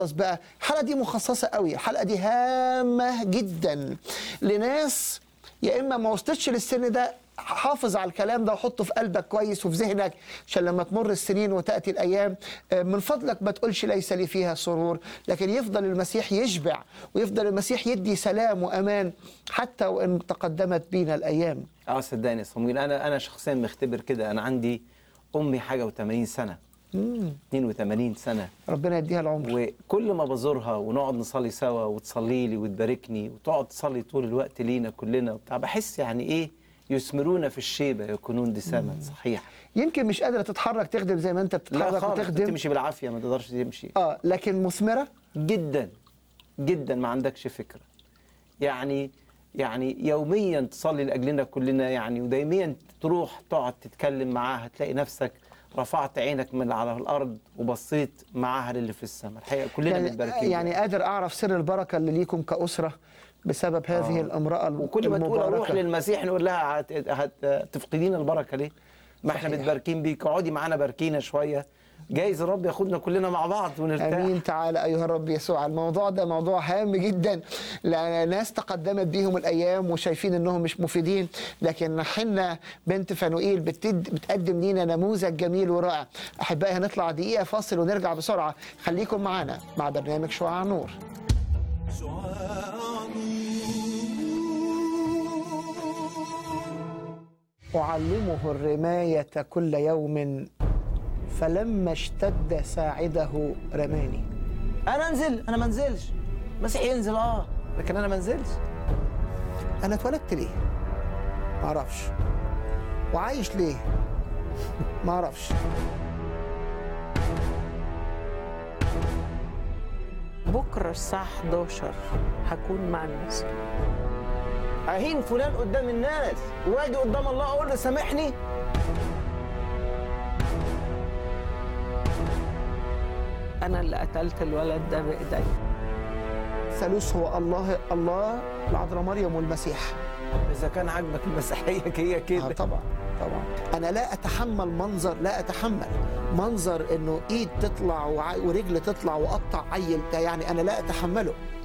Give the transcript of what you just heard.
خلاص بقى الحلقه دي مخصصه قوي الحلقه دي هامه جدا لناس يا اما ما وصلتش للسن ده حافظ على الكلام ده وحطه في قلبك كويس وفي ذهنك عشان لما تمر السنين وتاتي الايام آه، من فضلك ما تقولش ليس لي فيها سرور لكن يفضل المسيح يشبع ويفضل المسيح يدي سلام وامان حتى وان تقدمت بينا الايام اه صدقني يا صمويل انا انا شخصيا مختبر كده انا عندي امي حاجه و80 سنه 82 سنه ربنا يديها العمر وكل ما بزورها ونقعد نصلي سوا وتصلي لي وتباركني وتقعد تصلي طول الوقت لينا كلنا وبتاع بحس يعني ايه يثمرون في الشيبه يكونون دساما صحيح يمكن مش قادره تتحرك تخدم زي ما انت لا بتتحرك خالص وتخدم تمشي بالعافيه ما تقدرش تمشي اه لكن مثمره جدا جدا ما عندكش فكره يعني يعني يوميا تصلي لاجلنا كلنا يعني ودايميا تروح تقعد تتكلم معاها تلاقي نفسك رفعت عينك من على الارض وبصيت معاها للي في السماء الحقيقه كلنا يعني, متباركين يعني قادر اعرف سر البركه اللي ليكم كاسره بسبب هذه آه. الامراه الم- وكل ما تقول اروح المباركه للمسيح نقول لها هت... هت... تفقدين البركه ليه؟ ما احنا صحيح. متباركين بيك اقعدي معانا باركينا شويه جايز الرب ياخدنا كلنا مع بعض ونرتاح امين تعالى ايها الرب يسوع الموضوع ده موضوع هام جدا لان ناس تقدمت بيهم الايام وشايفين انهم مش مفيدين لكن حنا بنت فانوئيل بتد... بتقدم لينا نموذج جميل ورائع احبائي هنطلع دقيقه فاصل ونرجع بسرعه خليكم معانا مع برنامج شعاع نور أعلمه الرماية كل يوم فلما اشتد ساعده رماني انا انزل انا ما انزلش مسيح ينزل اه لكن انا ما انزلش أنا اتولدت ليه؟ معرفش وعايش ليه؟ معرفش بكرة الساعة 11 هكون مع الناس اهين فلان قدام الناس واجي قدام الله اقول له سامحني أنا اللي قتلت الولد ده بإيدي ثالوث هو الله الله العذراء مريم والمسيح اذا كان عاجبك المسيحيه هي آه كده طبعا طبعا انا لا اتحمل منظر لا اتحمل منظر انه ايد تطلع وع- ورجل تطلع وقطع عيل ده يعني انا لا اتحمله